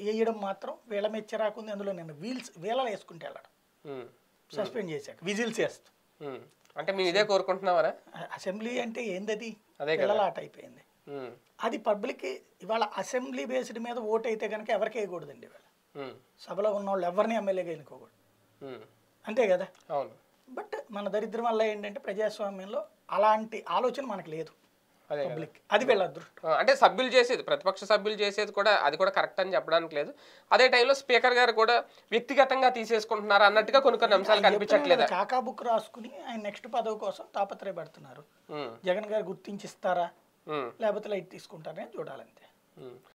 వేయడం మాత్రం వీళ్ళ మీద చిరాకు ఉంది అందులో నేను వీల్స్ వీళ్ళలో వేసుకుంటే వెళ్ళడం ఉమ్, సస్పెండ్ చేశాక విజిల్స్ వేస్తూ ఉమ్. అంటే మేము ఇదే కోరుకుంటున్నామరా అసెంబ్లీ అంటే ఏందది అదే కదా. పిల్లల ఆట అయిపోయింది ఉమ్, అది పబ్లిక్ ఇవాళ అసెంబ్లీ బేస్డ్ మీద ఓటు అయితే కనుక ఎవరికి వేయకూడదండి ఇవాళ ఉమ్, సభలో ఉన్న వాళ్ళు ఎవరిని ఎమ్మెల్యేగా ఎన్నుకోకూడదు ఉమ్. అంతే కదా అవును బట్ మన దరిద్రం వల్ల ఏంటంటే ప్రజాస్వామ్యంలో అలాంటి ఆలోచన మనకు లేదు అదే కదా. పబ్లిక్ అది వీళ్ళ అదృష్టం ఆ, అంటే సభ్యులు చేసేది ప్రతిపక్ష సభ్యులు చేసేది కూడా అది కూడా కరెక్ట్ అని చెప్పడానికి లేదు అదే టైంలో స్పీకర్ గారు కూడా వ్యక్తిగతంగా తీసేసుకుంటున్నారు అన్నట్టుగా కొన్ని కొన్ని అంశాలు కనిపించట్లేదా చాకా బుక్ రాసుకుని ఆయన నెక్స్ట్ పదవి కోసం తాపత్రయపడుతున్నారు ఉమ్, జగన్ గారు గుర్తించిస్తారా ఉమ్, లేకపోతే లైట్ తీసుకుంటారని చూడాలంతే ఉమ్.